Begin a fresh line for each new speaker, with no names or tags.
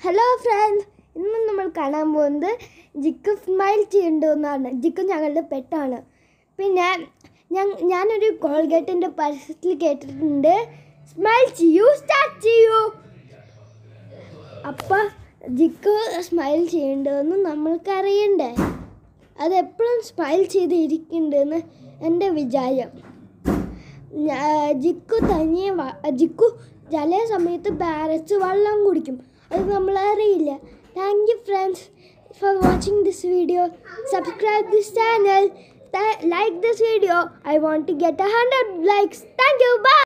hello friends ഇന്ന് നമ്മൾ കാണാൻ പോകുന്നത് ജിക്ക് സ്മൈൽ ചെയ്യണ്ടെന്നാണ് ജിക്ക് ഞങ്ങളുടെ പെട്ടാണ് പിന്നെ ഞാൻ ഞാനൊരു കോൾഗേറ്റിൻ്റെ പരസ്യത്തിൽ കേട്ടിട്ടുണ്ട് സ്മൈൽ ചെയ്യൂ സ്റ്റാർട്ട് ചെയ്യൂ അപ്പം ജിക്ക് സ്മൈൽ ചെയ്യേണ്ടതെന്ന് നമ്മൾക്കറിയണ്ടേ അതെപ്പോഴും സ്മൈൽ ചെയ്തിരിക്കുന്നുണ്ടെന്ന് എൻ്റെ വിചാരം ഞാ- ജിക്കു തനിയെ വ- ജിക്കു ചില സമയത്ത് പാരറ്റ്സ് വെള്ളം കുടിക്കും അത് നമ്മൾ അറിയില്ല thank you friends for watching this video subscribe this channel like this video I want to get a hundred likes thank you by